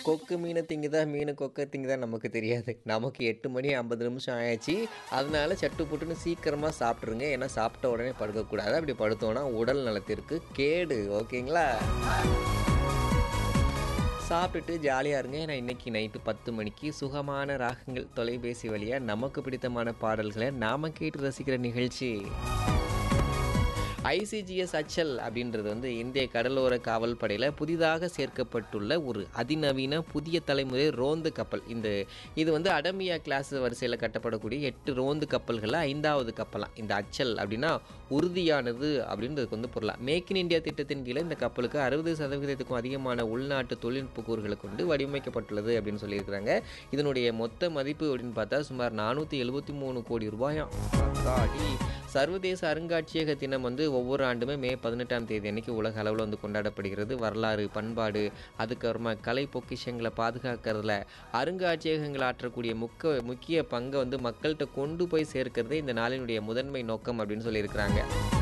கொக்கு மீனை திங்குதா மீன் கொக்கை திங்குதா நமக்கு தெரியாது நமக்கு எட்டு மணி ஐம்பது நிமிஷம் ஆயாச்சு அதனால சட்டு புட்டுன்னு சீக்கிரமாக சாப்பிட்ருங்க ஏன்னா சாப்பிட்ட உடனே படுக்கக்கூடாது அப்படி படுத்தோன்னா உடல் நலத்திற்கு கேடு ஓகேங்களா சாப்பிட்டுட்டு ஜாலியாக இருங்க ஏன்னா இன்றைக்கி நைட்டு பத்து மணிக்கு சுகமான ராகங்கள் தொலைபேசி வழியாக நமக்கு பிடித்தமான பாடல்களை நாம் கேட்டு ரசிக்கிற நிகழ்ச்சி ஐசிஜிஎஸ் அச்சல் அப்படின்றது வந்து இந்திய கடலோர காவல் படையில் புதிதாக சேர்க்கப்பட்டுள்ள ஒரு அதிநவீன புதிய தலைமுறை ரோந்து கப்பல் இந்த இது வந்து அடமியா கிளாஸ் வரிசையில் கட்டப்படக்கூடிய எட்டு ரோந்து கப்பல்களில் ஐந்தாவது கப்பலாம் இந்த அச்சல் அப்படின்னா உறுதியானது அப்படின்றதுக்கு வந்து பொருளாக மேக் இன் இந்தியா திட்டத்தின் கீழே இந்த கப்பலுக்கு அறுபது சதவீதத்துக்கும் அதிகமான உள்நாட்டு தொழில்நுட்ப கூறுகளை கொண்டு வடிவமைக்கப்பட்டுள்ளது அப்படின்னு சொல்லியிருக்கிறாங்க இதனுடைய மொத்த மதிப்பு அப்படின்னு பார்த்தா சுமார் நானூற்றி எழுபத்தி மூணு கோடி ரூபாயாம் அத்தாடி. சர்வதேச அருங்காட்சியக தினம் வந்து ஒவ்வொரு ஆண்டுமே மே பதினெட்டாம் தேதி அன்னைக்கு உலக அளவில் வந்து கொண்டாடப்படுகிறது வரலாறு பண்பாடு அதுக்கப்புறமா கலை பொக்கிஷங்களை பாதுகாக்கிறதுல அருங்காட்சியகங்கள் ஆற்றக்கூடிய முக்க முக்கிய பங்கை வந்து மக்கள்கிட்ட கொண்டு போய் சேர்க்கிறதே இந்த நாளினுடைய முதன்மை நோக்கம் அப்படின்னு சொல்லியிருக்கிறாங்க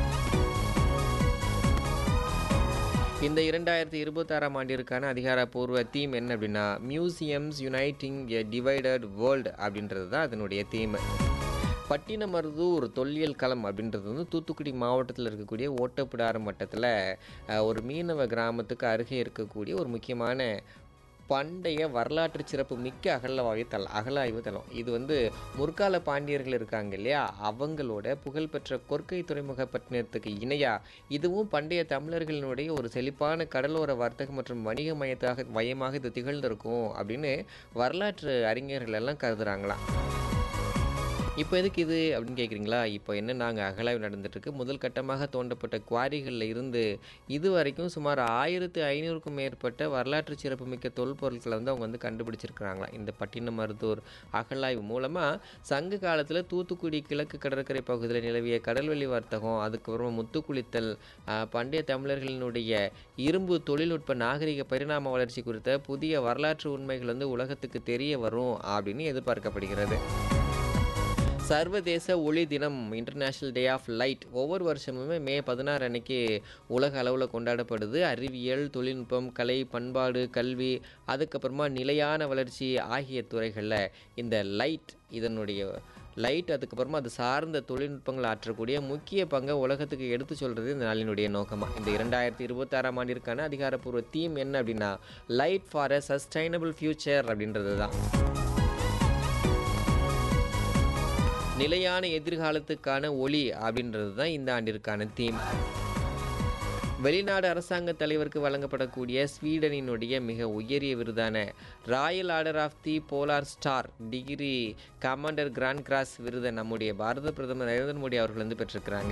இந்த இரண்டாயிரத்தி இருபத்தாறாம் ஆண்டிற்கான அதிகாரப்பூர்வ தீம் என்ன அப்படின்னா museums uniting a divided world அப்படின்றது தான் அதனுடைய தீம் பட்டினமருதூர் தொல்லியல் களம் அப்படின்றது வந்து தூத்துக்குடி மாவட்டத்தில் இருக்கக்கூடிய ஓட்டப்பிடாரம் வட்டத்தில் அஹ், ஒரு மீனவ கிராமத்துக்கு அருகே இருக்கக்கூடிய ஒரு முக்கியமான பண்டைய வரலாற்று சிறப்பு மிக்க அகழ்வாய்வு தளம் அகழாய்வு தளம் இது வந்து முற்கால பாண்டியர்கள் இருக்காங்க இல்லையா அவங்களோட புகழ்பெற்ற கொற்கை துறைமுக பட்டினத்துக்கு இணையா இதுவும் பண்டைய தமிழர்களினுடைய ஒரு செழிப்பான கடலோர வர்த்தகம் மற்றும் வணிக மையத்தாக மையமாக இது திகழ்ந்திருக்கும் அப்படின்னு வரலாற்று அறிஞர்கள் எல்லாம் கருதுறாங்களாம் இப்போ எதுக்கு இது அப்படின்னு கேட்குறீங்களா இப்போ என்ன நாங்கள் அகழாய்வு நடந்துட்டுருக்கு முதல் கட்டமாக தோண்டப்பட்ட குவாரிகளில் இருந்து இது வரைக்கும் சுமார் ஆயிரத்து ஐநூறுக்கும் மேற்பட்ட வரலாற்று சிறப்புமிக்க தொல்பொருட்களை வந்து அவங்க வந்து கண்டுபிடிச்சிருக்கிறாங்களாம் இந்த பட்டின மருத்துவர் அகழாய்வு மூலமாக சங்க காலத்தில் தூத்துக்குடி கிழக்கு கடற்கரை பகுதியில் நிலவிய கடல்வெளி வர்த்தகம் அதுக்கப்புறமா முத்துக்குளித்தல் ஆஹ், பண்டைய தமிழர்களினுடைய இரும்பு தொழில்நுட்ப நாகரிக பரிணாம வளர்ச்சி குறித்த புதிய வரலாற்று உண்மைகள் வந்து உலகத்துக்கு தெரிய வரும் அப்படின்னு எதிர்பார்க்கப்படுகிறது சர்வதேச ஒளி தினம் இன்டர்நேஷ்னல் டே ஆஃப் லைட் ஒவ்வொரு வருஷமுமே மே பதினாறு அன்னைக்கு உலக அளவில் கொண்டாடப்படுது அறிவியல் தொழில்நுட்பம் கலை பண்பாடு கல்வி அதுக்கப்புறமா நிலையான வளர்ச்சி ஆகிய துறைகளில் இந்த லைட் இதனுடைய லைட் அதுக்கப்புறமா அது சார்ந்த தொழில்நுட்பங்கள் ஆற்றக்கூடிய முக்கிய பங்கை உலகத்துக்கு எடுத்து சொல்கிறது இந்த நாளினுடைய நோக்கமாக இந்த இரண்டாயிரத்தி இருபத்தாறாம் ஆண்டிற்கான அதிகாரப்பூர்வ தீம் என்ன அப்படின்னா light for a sustainable future அப்படின்றது தான் நிலையான எதிர்காலத்துக்கான ஒளி அப்படின்றது தான் இந்த ஆண்டிற்கான தீம் வெளிநாடு அரசாங்க தலைவருக்கு வழங்கப்படக்கூடிய ஸ்வீடனினுடைய மிக உயரிய விருதான Royal Order of the Polar Star Degree Commander Grand Cross விருதை நம்முடைய பாரத பிரதமர் நரேந்திர மோடி அவர்கள் வந்து பெற்றிருக்கிறாங்க